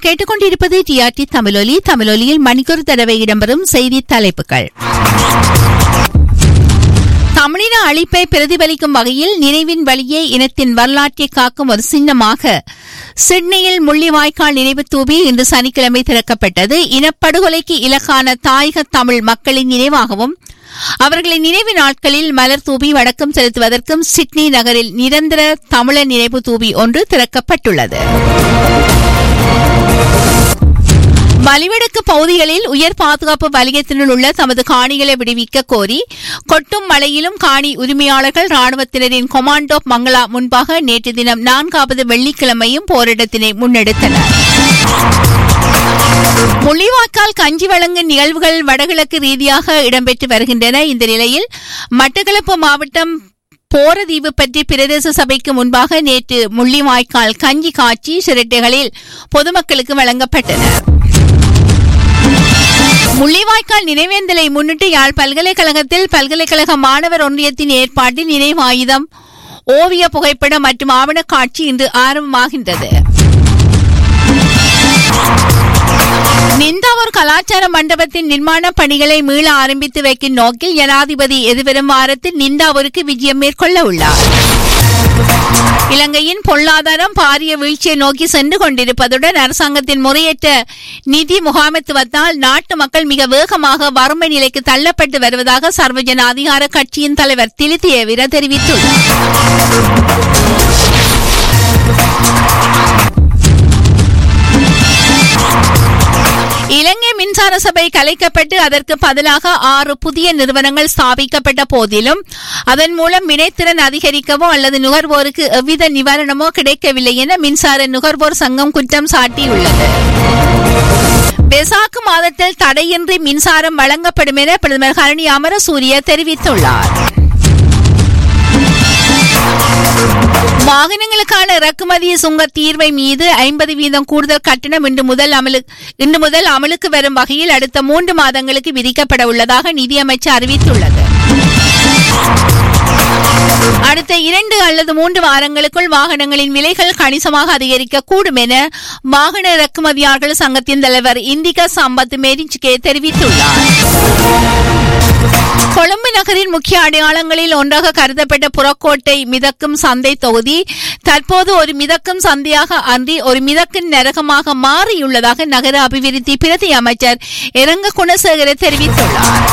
நீங்கள் கேட்டுக்கொண்டிருப்பது டிஆர்டி தமிழொலி தமிழொலியில் மணிக்கொரு தடவை இடம்பெறும் செய்தி தலைப்புகள் தமிழின அழிப்பை பிரதிபலிக்கும் வகையில் நினைவின் வழியே இனத்தின் வரலாற்றை காக்கும் ஒரு சின்னமாக சிட்னியில் முள்ளிவாய்க்கால் நினைவு தூபி இன்று சனிக்கிழமை திறக்கப்பட்டது இனப்படுகொலைக்கு இலக்கான தாயக தமிழ் மக்களின் நினைவாகவும் அவர்களின் நினைவு நாட்களில் மலர் தூபி வடக்கம் செலுத்துவதற்கும் சிட்னி நகரில் நிரந்தர தமிழர் நினைவு தூபி ஒன்று திறக்கப்பட்டுள்ளது வலிவடக்கு பகுதிகளில் உயர் பாதுகாப்பு வலயத்தினுள் உள்ள தமது காணிகளை விடுவிக்க கோரி கொட்டும் மழையிலும் காணி உரிமையாளர்கள் ராணுவத்தினரின் கொமாண்டோ மங்களா முன்பாக நேற்று தினம் நான்காவது வெள்ளிக்கிழமையும் போராட்டத்தினை முன்னெடுத்தனர் முள்ளிவாய்க்கால் கஞ்சி வழங்கும் நிகழ்வுகள் வடகிழக்கு ரீதியாக இடம்பெற்று வருகின்றன இந்த நிலையில் மட்டக்களப்பு மாவட்டம் போரதீவு பற்றி பிரதேச சபைக்கு முன்பாக நேற்று முள்ளிவாய்க்கால் கஞ்சி காட்சி சிரட்டைகளில் பொதுமக்களுக்கு வழங்கப்பட்டன முள்ளிவாய்க்கால் நினைவேந்தலை முன்னிட்டு யாழ் பல்கலைக்கழகத்தில் பல்கலைக்கழக மாணவர் ஒன்றியத்தின் ஏற்பாட்டில் நினைவாயுதம் ஓவிய புகைப்படம் மற்றும் ஆவண காட்சி இன்று ஆரம்பமாகின்றது நிந்தாவூர் கலாச்சார மண்டபத்தின் நிர்மாண பணிகளை மீள ஆரம்பித்து வைக்கும் நோக்கில் ஜனாதிபதி எதிர்வரும் வாரத்தில் நிந்தாவூருக்கு விஜயம் மேற்கொள்ள உள்ளார் இலங்கையின் பொருளாதாரம் பாரிய வீழ்ச்சியை நோக்கி சென்று கொண்டிருப்பதுடன் அரசாங்கத்தின் முறையற்ற நிதி முகாமைத்துவத்தால் நாட்டு மக்கள் மிக வேகமாக வறுமை நிலைக்கு தள்ளப்பட்டு வருவதாக சர்வஜன அதிகார கட்சியின் தலைவர் திலித்தியவிர தெரிவித்துள்ளார் இலங்கை மின்சார சபை கலைக்கப்பட்டு அதற்கு பதிலாக ஆறு புதிய நிறுவனங்கள் ஸ்தாபிக்கப்பட்ட போதிலும் அதன் மூலம் வினைத்திறன் அதிகரிக்கவோ அல்லது நுகர்வோருக்கு எவ்வித நிவாரணமோ கிடைக்கவில்லை என மின்சார நுகர்வோர் சங்கம் குற்றம் சாட்டியுள்ளது பெசாக்கு மாதத்தில் தடையின்றி மின்சாரம் வழங்கப்படும் என பிரதமர் ஹரணி அமரசூரிய தெரிவித்துள்ளார் வாகனங்களுக்கான இறக்குமதி சுங்க தீர்வை மீது ஐம்பது வீதம் கூடுதல் கட்டணம் இன்று முதல் அமலு இன்று முதல் அமலுக்கு வரும் வகையில் அடுத்த மூன்று மாதங்களுக்கு விதிக்கப்பட உள்ளதாக நிதியமைச்சர் அறிவித்துள்ளது அடுத்த இரண்டு அல்லது மூன்று வாரங்களுக்குள் வாகனங்களின் விலைகள் கணிசமாக அதிகரிக்க கூடும் என வாகன இறக்குமதியாளர்கள் சங்கத்தின் தலைவர் இந்திகா சம்பத் மேரிஞ்சிகே தெரிவித்துள்ளார் கொழும்பு நகரின் முக்கிய அடையாளங்களில் ஒன்றாக கருதப்பட்ட புறக்கோட்டை மிதக்கும் சந்தை தொகுதி தற்போது ஒரு மிதக்கும் சந்தையாக அன்றி ஒரு மிதக்கும் நரகமாக மாறியுள்ளதாக நகர அபிவிருத்தி பிரதி அமைச்சர் இரங்க குணசேகர தெரிவித்துள்ளார்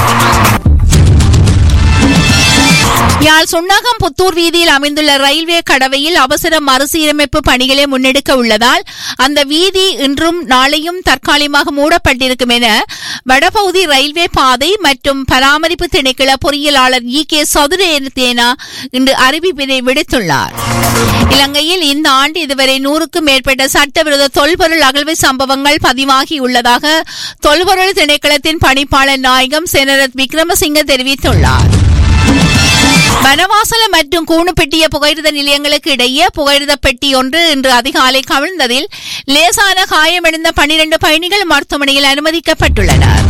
யாழ் சுண்ணாகம் புத்தூர் வீதியில் அமைந்துள்ள ரயில்வே கடவையில் அவசர மறுசீரமைப்பு பணிகளை முன்னெடுக்க உள்ளதால் அந்த வீதி இன்றும் நாளையும் தற்காலிகமாக மூடப்பட்டிருக்கும் என வடபகுதி ரயில்வே பாதை மற்றும் பராமரிப்பு திணைக்கள பொறியியலாளர் இ கே சதுரேனா இன்று அறிவிப்பினை விடுத்துள்ளார் இலங்கையில் இந்த ஆண்டு இதுவரை நூறுக்கும் மேற்பட்ட சட்டவிரோத தொல்பொருள் அகழ்வு சம்பவங்கள் பதிவாகியுள்ளதாக தொல்பொருள் திணைக்களத்தின் பணிப்பாளர் நாயகம் செனரத் விக்ரமசிங்க தெரிவித்துள்ளார் வனவாசல மற்றும் கூணுப்பெட்டிய புகையிரத நிலையங்களுக்கு இடையே புகையிரத பெட்டி ஒன்று இன்று அதிகாலை கவிழ்ந்ததில் லேசான காயமடைந்த பனிரண்டு பயணிகள் மருத்துவமனையில் அனுமதிக்கப்பட்டுள்ளனர்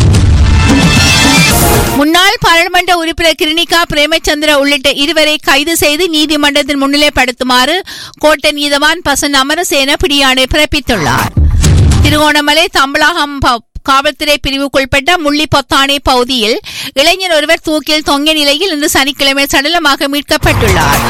முன்னாள் பாராளுமன்ற உறுப்பினர் கிருணிகா பிரேமச்சந்திர உள்ளிட்ட இருவரை கைது செய்து நீதிமன்றத்தில் முன்னிலைப்படுத்துமாறு கோட்டை நீதவான் பசன் அமரசேன பிடியாணை பிறப்பித்துள்ளார் திருகோணமலை தம்பலாகம் காவல்துறை பிரிவுக்குட்பட்ட முள்ளி பொத்தானே பகுதியில் இளைஞர் ஒருவர் தூக்கில் தொங்கிய நிலையில் இன்று சனிக்கிழமை சடலமாக மீட்கப்பட்டுள்ளார்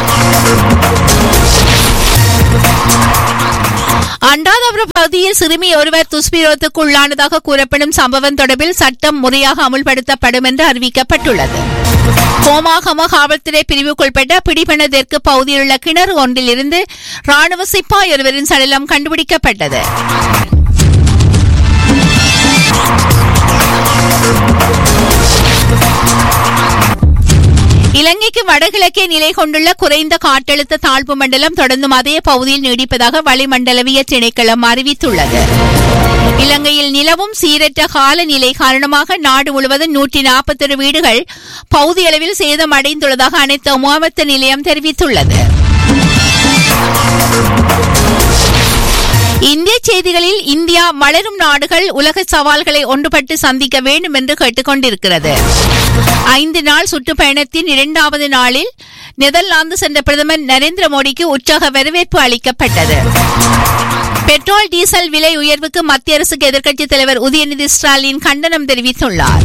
அண்டாதபுரம் பகுதியில் சிறுமி ஒருவர் துஷ்பிரோகத்துக்கு உள்ளானதாக கூறப்படும் சம்பவம் தொடர்பில் சட்டம் முறையாக அமுல்படுத்தப்படும் என்று அறிவிக்கப்பட்டுள்ளது கோமாகம காவல்துறை பிரிவுக்குட்பட்ட பிடிபன தெற்கு பகுதியில் உள்ள கிணறு ஒன்றில் இருந்து ராணுவ சிப்பாய் ஒருவரின் சடலம் கண்டுபிடிக்கப்பட்டது இலங்கைக்கு வடகிழக்கே நிலை கொண்டுள்ள குறைந்த காற்றழுத்த தாழ்வு மண்டலம் தொடர்ந்தும் அதே பகுதியில் நீடிப்பதாக வளிமண்டலவிய திணைக்களம் அறிவித்துள்ளது இலங்கையில் நிலவும் சீரற்ற காலநிலை காரணமாக நாடு முழுவதும் நூற்றி நாற்பத்தொரு வீடுகள் பகுதியளவில் சேதமடைந்துள்ளதாக அனைத்து முகாமத்து நிலையம் தெரிவித்துள்ளது இந்திய செய்திகளில் இந்தியா வளரும் நாடுகள் உலக சவால்களை ஒன்றுபட்டு சந்திக்க வேண்டும் என்று கேட்டுக்கொண்டிருக்கிறது ஐந்து நாள் சுற்றுப்பயணத்தின் இரண்டாவது நாளில் நெதர்லாந்து சென்ற பிரதமர் நரேந்திர மோடிக்கு உற்சாக வரவேற்பு அளிக்கப்பட்டது பெட்ரோல் டீசல் விலை உயர்வுக்கு மத்திய அரசுக்கு எதிர்க்கட்சித் தலைவர் உதயநிதி ஸ்டாலின் கண்டனம் தெரிவித்துள்ளார்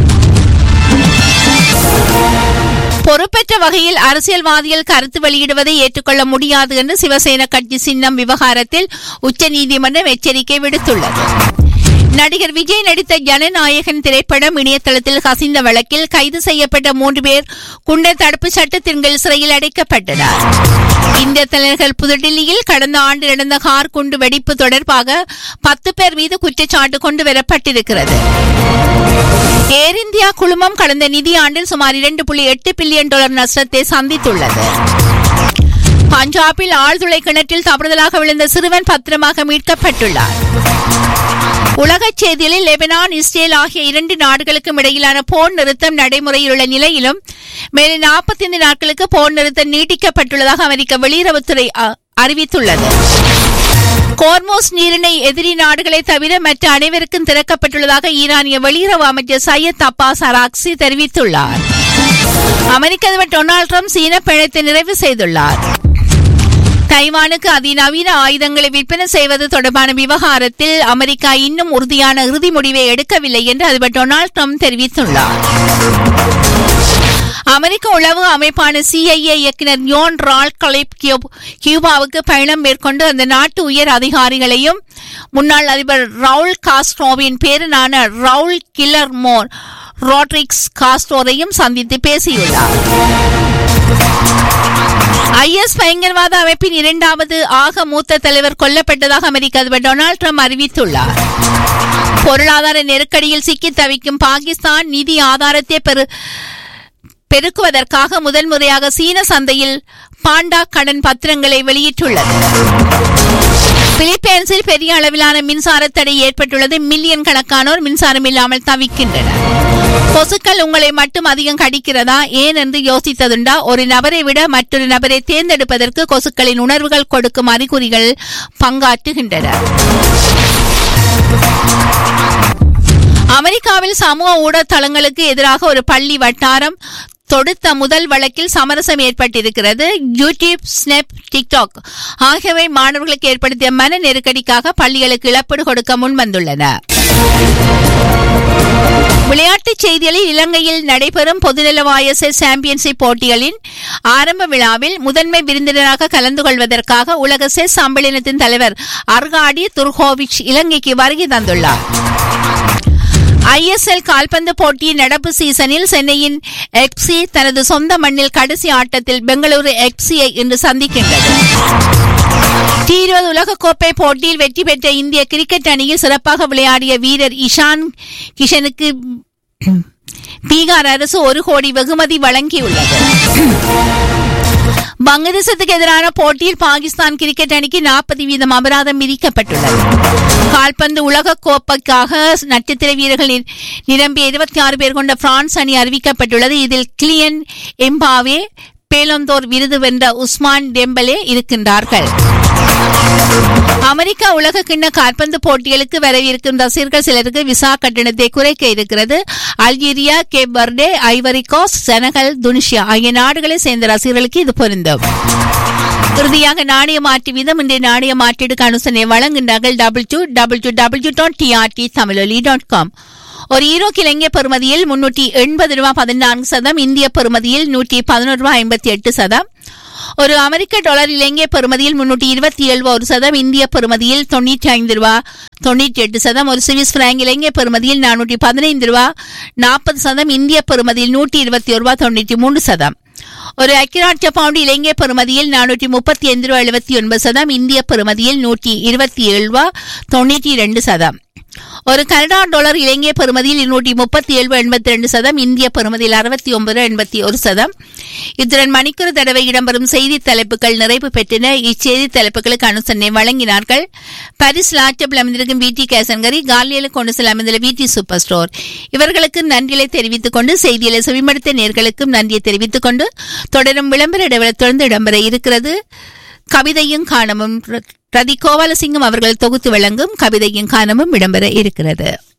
பொறுப்பற்ற வகையில் அரசியல்வாதிகள் கருத்து வெளியிடுவதை ஏற்றுக்கொள்ள முடியாது என்று சிவசேனா கட்சி சின்னம் விவகாரத்தில் உச்சநீதிமன்றம் எச்சரிக்கை விடுத்துள்ளது நடிகர் விஜய் நடித்த ஜனநாயகன் திரைப்படம் இணையதளத்தில் கசிந்த வழக்கில் கைது செய்யப்பட்ட மூன்று பேர் குண்டர் தடுப்பு சட்டத்தின் கீழ் சிறையில் அடைக்கப்பட்டனர் இந்திய தலைநகர் புதுடில்லியில் கடந்த ஆண்டு நடந்த கார் குண்டு வெடிப்பு தொடர்பாக பத்து பேர் மீது குற்றச்சாட்டு கொண்டு வரப்பட்டிருக்கிறது ஏர் இந்தியா குழுமம் கடந்த நிதியாண்டில் சுமார் இரண்டு புள்ளி எட்டு பில்லியன் டாலர் நஷ்டத்தை சந்தித்துள்ளது பஞ்சாபில் ஆழ்துளை கிணற்றில் தவறுதலாக விழுந்த சிறுவன் பத்திரமாக மீட்கப்பட்டுள்ளார் உலகச் செய்திகளில் லெபனான் இஸ்ரேல் ஆகிய இரண்டு நாடுகளுக்கும் இடையிலான போர் நிறுத்தம் நடைமுறையில் உள்ள நிலையிலும் மேலும் நாற்பத்தைந்து நாட்களுக்கு போர் நிறுத்தம் நீட்டிக்கப்பட்டுள்ளதாக அமெரிக்க வெளியுறவுத்துறை அ- அறிவித்துள்ளது கோர்மோஸ் நீரிணை எதிரி நாடுகளை தவிர மற்ற அனைவருக்கும் திறக்கப்பட்டுள்ளதாக ஈரானிய வெளியுறவு அமைச்சர் சையத் அப்பாஸ் அராக்சி தெரிவித்துள்ளார் அமெரிக்க அதிபர் டொனால்டு ட்ரம்ப் சீன பிணைத்தை நிறைவு செய்துள்ளார் தைவானுக்கு அதிநவீன ஆயுதங்களை விற்பனை செய்வது தொடர்பான விவகாரத்தில் அமெரிக்கா இன்னும் உறுதியான இறுதி முடிவை எடுக்கவில்லை என்று அதிபர் டொனால்டு ட்ரம்ப் தெரிவித்துள்ளார் அமெரிக்க உளவு அமைப்பான சிஐஏ இயக்குனர் யோன் ரால் கலிப் கியூப்- கியூபாவுக்கு பயணம் மேற்கொண்டு அந்த நாட்டு உயர் அதிகாரிகளையும் முன்னாள் அதிபர் ரவுல் காஸ்ட்ரோவின் பேரனான ரவுல் கில்லர் மோர் ரோட்ரிக்ஸ் காஸ்ட்ரோரையும் சந்தித்து பேசியுள்ளார் ஐஎஸ் பயங்கரவாத அமைப்பின் இரண்டாவது ஆக மூத்த தலைவர் கொல்லப்பட்டதாக அமெரிக்க அதிபர் டொனால்டு ட்ரம்ப் அறிவித்துள்ளார் பொருளாதார நெருக்கடியில் சிக்கி தவிக்கும் பாகிஸ்தான் நிதி ஆதாரத்தை பெரு பெருக்குவதற்காக முதல் முறையாக சீன சந்தையில் பாண்டா கடன் பத்திரங்களை வெளியிட்டுள்ளது பிலிப்பைன்ஸில் பெரிய அளவிலான மின்சார தடை ஏற்பட்டுள்ளது மில்லியன் கணக்கானோர் மின்சாரம் இல்லாமல் தவிக்கின்றனர் கொசுக்கள் உங்களை மட்டும் அதிகம் கடிக்கிறதா ஏன் என்று யோசித்ததுண்டா ஒரு நபரை விட மற்றொரு நபரை தேர்ந்தெடுப்பதற்கு கொசுக்களின் உணர்வுகள் கொடுக்கும் அறிகுறிகள் பங்காற்றுகின்றன அமெரிக்காவில் சமூக ஊடகத்தளங்களுக்கு எதிராக ஒரு பள்ளி வட்டாரம் தொடுத்த முதல் வழக்கில் சமரசம் ஏற்பட்டிருக்கிறது யூடியூப் ஸ்னெப் டிக்டாக் ஆகியவை மாணவர்களுக்கு ஏற்படுத்திய மன நெருக்கடிக்காக பள்ளிகளுக்கு இழப்பீடு கொடுக்க முன்வந்துள்ளன விளையாட்டுச் செய்திகளில் இலங்கையில் நடைபெறும் பொதுநலவாய செஸ் சாம்பியன்ஷிப் போட்டிகளின் ஆரம்ப விழாவில் முதன்மை விருந்தினராக கலந்து கொள்வதற்காக உலக செஸ் சம்மேளனத்தின் தலைவர் அர்காடி துர்கோவிச் இலங்கைக்கு வருகை தந்துள்ளார் ஐஎஸ்எல் கால்பந்து போட்டியின் நடப்பு சீசனில் சென்னையின் எக்ஸி தனது சொந்த மண்ணில் கடைசி ஆட்டத்தில் பெங்களூரு எக்ஸியை இன்று சந்திக்கின்றது டி இருபது உலகக்கோப்பை போட்டியில் வெற்றி பெற்ற இந்திய கிரிக்கெட் அணியில் சிறப்பாக விளையாடிய வீரர் இஷான் கிஷனுக்கு பீகார் அரசு ஒரு கோடி வெகுமதி வழங்கியுள்ளது வங்கதேசத்துக்கு எதிரான போட்டியில் பாகிஸ்தான் கிரிக்கெட் அணிக்கு நாற்பது வீதம் அபராதம் விதிக்கப்பட்டுள்ளது கால்பந்து உலக கோப்பைக்காக நட்சத்திர வீரர்கள் நி- நிரம்பிய இருபத்தி ஆறு பேர் கொண்ட பிரான்ஸ் அணி அறிவிக்கப்பட்டுள்ளது இதில் கிளியன் எம்பாவே பேலந்தோர் விருது வென்ற உஸ்மான் டெம்பலே இருக்கின்றார்கள் அமெரிக்கா உலக கிண்ண கால்பந்து போட்டிகளுக்கு வரவிருக்கும் ரசிகர்கள் சிலருக்கு விசா கட்டணத்தை குறைக்க இருக்கிறது Algeria Cape Verde Ivory Coast Senegal Tunisia ஆகிய நாடுகளை சேர்ந்த ரசிகர்களுக்கு இது பொருந்தும் இறுதியாக நாணய மாற்று வீதம் இன்றைய நாணய மாற்றீடுக்கு அனுசரணை வழங்குகின்றார்கள் double two double two double two dot TRT Tamiloli dot com ஒரு ஈரோக்கு இலங்கை பெறுமதியில் முன்னூற்றி எண்பது ரூபாய் பதினான்கு சதம் இந்திய பெறுமதியில் நூற்றி பதினோரு ரூபாய் ஐம்பத்தி எட்டு சதம் ஒரு அமெரிக்க டாலர் இலங்கை பெறுமதியில் முன்னூற்றி இருபத்தி ஏழு ஒரு சதம் இந்திய பெறுமதியில் தொண்ணூற்றி ஐந்து ரூபா தொண்ணூற்றி எட்டு சதம் ஒரு சுவிஸ் பிராங்க் இலங்கை பெறுமதியில் நானூற்றி பதினைந்து ரூபா நாற்பது சதம் இந்திய பெறுமதியில் நூற்றி இருபத்தி ஒரு ரூபா தொண்ணூற்றி மூன்று சதம் ஒரு ஐக்கியராட்சிய பவுண்டு இலங்கை பெறுமதியில் நானூற்றி முப்பத்தி ஐந்து ரூபா எழுபத்தி ஒன்பது சதம் இந்திய பெறுமதியில் நூற்றி இருபத்தி ஏழு ரூபா தொண்ணூற்றி இரண்டு சதம் ஒரு கனடா டாலர் இலங்கை பெறுமதியில் இருநூற்றி முப்பத்தி ஏழு எண்பத்தி ரெண்டு சதம் இந்திய பெறுமதியில் அறுபத்தி ஒன்பது எண்பத்தி ஒரு சதம் இத்துடன் மணிக்கூறு தடவை இடம்பெறும் செய்தி தலைப்புகள் நிறைவு பெற்றன இச்செய்தி தலைப்புகளுக்கு அனுசரணை வழங்கினார்கள் பாரிஸ் லாட்சப்பில் அமைந்திருக்கும் விடி கேசன்கரி காலியில் கொண்டு செல்ல அமைந்துள்ள விடி சூப்பர் ஸ்டோர் இவர்களுக்கு நன்றிகளை தெரிவித்துக் கொண்டு செய்திகளை செவிமடுத்த நேர்களுக்கும் நன்றியை தெரிவித்துக் கொண்டு தொடரும் விளம்பர இடைவெளி தொடர்ந்து இடம்பெற இருக்கிறது கவிதையும் காணமும் ரதி கோபாலசிங்கம் அவர்கள் தொகுத்து வழங்கும் கவிதையும் காணமும் இடம்பெற இருக்கிறது